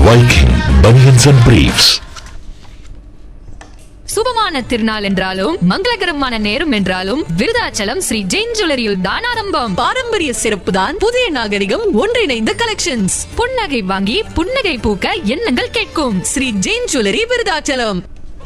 Viking Bunions and Briefs. சுபமான திருநாள் என்றாலும் மங்களகரமான நேரம் என்றாலும் விருதாச்சலம் ஸ்ரீ ஜெயின் ஜுவல்லரியில் தான் ஆரம்பம் பாரம்பரிய சிறப்பு தான் புதிய நாகரிகம் ஒன்றிணைந்த கலெக்ஷன்ஸ் புன்னகை வாங்கி புன்னகை பூக்க எண்ணங்கள் கேட்கும் ஸ்ரீ ஜெயின் ஜுவல்லரி விருதாச்சலம்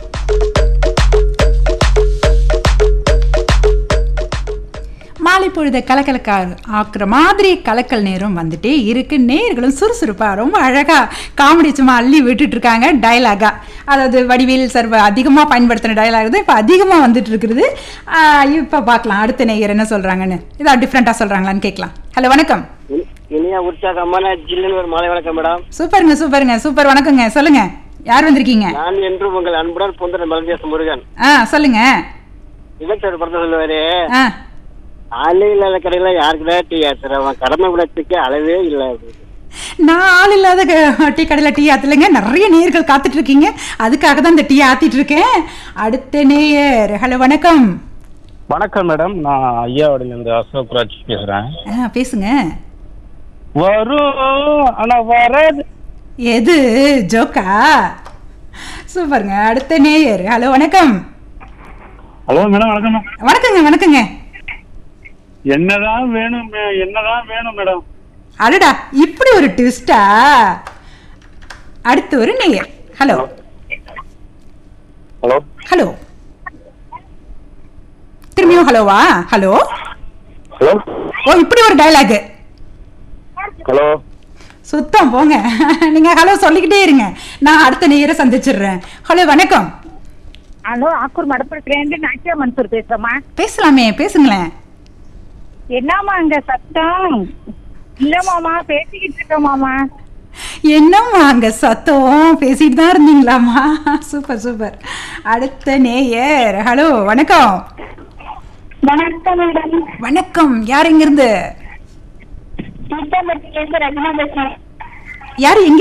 மாலை பொழுத கலக்கலக்க ஆக்குற மாதிரி கலக்கல் நேரம் வந்துட்டே இருக்கு நேர்களும் சுறுசுறுப்பா ரொம்ப அழகா காமெடி சும்மா அள்ளி விட்டுட்டு இருக்காங்க டயலாகா அதாவது வடிவேல் சர்வ அதிகமாக பயன்படுத்தின டயலாக் தான் இப்போ அதிகமாக வந்துட்டு இருக்குது இப்போ பார்க்கலாம் அடுத்த நேயர் என்ன சொல்றாங்கன்னு இதாக டிஃப்ரெண்ட்டாக சொல்றாங்களான்னு கேட்கலாம் ஹலோ வணக்கம் இனி- இனிய உற்சாகமான ஜில்லுன்னு ஒரு மாலை வணக்கம் மேடம் சூப்பருங்க சூப்பருங்க சூப்பர் வணக்கங்க சொல்லுங்க யார் வந்திருக்கீங்க நான் என்று உங்கள் அன்புடன் பூந்தர மலந்தேச முருகன் ஆ சொல்லுங்க இலக்கிய படத்தை சொல்லுவாரு ஆ ஆளே இல்லாத கடையில யாருக்குடா டீ ஆத்துறவன் கடமை விடத்துக்கு அளவே இல்லை அப்படின்னு. நான் ஆள் இல்லாத க- டீ கடையில் டீ ஆத்தலைங்க நிறைய நேர்கள் காத்துட்டு இருக்கீங்க அதுக்காக தான் இந்த டீ ஆத்திட்டு இருக்கேன் அடுத்த நேயர் ஹலோ வணக்கம் வணக்கம் மேடம் நான் ஐயாவோட இருந்து அசோக் ராஜ் பேசுறேன் ஆ பேசுங்க வரும் ஆனா வராது எது ஜோக்கா சூப்பருங்க அடுத்த நேயர் ஹலோ வணக்கம் ஹலோ மேடம் வணக்கம் மேம். வணக்கங்க வணக்கங்க என்னதான் வேணும் மே- என்னதான் வேணும் மேடம் அடடா இப்படி ஒரு ட்விஸ்டா அடுத்து ஒரு நேயர் ஹலோ ஹலோ ஹலோ திரும்பியும் ஹலோவா ஹலோ ஹலோ ஓ இப்படி ஒரு டயலாக் ஹலோ சுத்தம் போங்க நீங்க ஹலோ சொல்லிக்கிட்டே இருங்க நான் அடுத்த நேயரை சந்திச்சிடுறேன் ஹலோ வணக்கம் ஹலோ ஆக்கூர் மடப்புறத்துலேருந்து நாச்சியா மன்சூர் பேசுறேம்மா பேசலாமே பேசுங்களேன் என்னம்மா அங்க சத்தம் இல்ல மாமா பேசிக்கிட்டு இருக்கேன் மாமா என்னம்மா அங்க சத்தம் பேசிட்டு தான் இருந்தீங்களாம்மா சூப்பர் சூப்பர் அடுத்த நேயர் ஹலோ வணக்கம் வணக்கம் மேடம் வணக்கம் யார் இங்க இருந்து சீத்தாம்பட்டிலேருந்து ரஜினா பேசுறேன் யார் எங்க